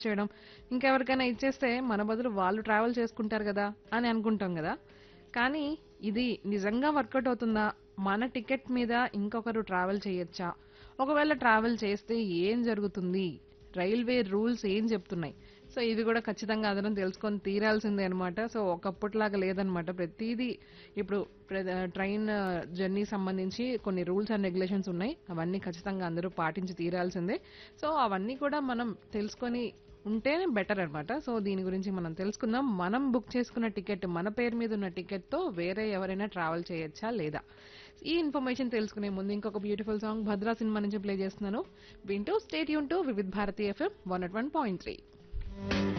చేయడం ఇంకెవరికైనా ఇచ్చేస్తే మన బదులు వాళ్ళు ట్రావెల్ చేసుకుంటారు కదా అని అనుకుంటాం కదా కానీ ఇది నిజంగా వర్కౌట్ అవుతుందా మన టికెట్ మీద ఇంకొకరు ట్రావెల్ చేయొచ్చా ఒకవేళ ట్రావెల్ చేస్తే ఏం జరుగుతుంది రైల్వే రూల్స్ ఏం చెప్తున్నాయి సో ఇవి కూడా ఖచ్చితంగా అందరం తెలుసుకొని తీరాల్సిందే అనమాట సో ఒకప్పటిలాగా లేదనమాట ప్రతిదీ ఇప్పుడు ట్రైన్ జర్నీ సంబంధించి కొన్ని రూల్స్ అండ్ రెగ్యులేషన్స్ ఉన్నాయి అవన్నీ ఖచ్చితంగా అందరూ పాటించి తీరాల్సిందే సో అవన్నీ కూడా మనం తెలుసుకొని ఉంటేనే బెటర్ అన్నమాట సో దీని గురించి మనం తెలుసుకుందాం మనం బుక్ చేసుకున్న టికెట్ మన పేరు మీద ఉన్న టికెట్ తో వేరే ఎవరైనా ట్రావెల్ చేయొచ్చా లేదా ఈ ఇన్ఫర్మేషన్ తెలుసుకునే ముందు ఇంకొక బ్యూటిఫుల్ సాంగ్ భద్రా సినిమా నుంచి ప్లే చేస్తున్నాను వింటూ స్టేట్ యూన్ to Vividh Bharati FM one one point three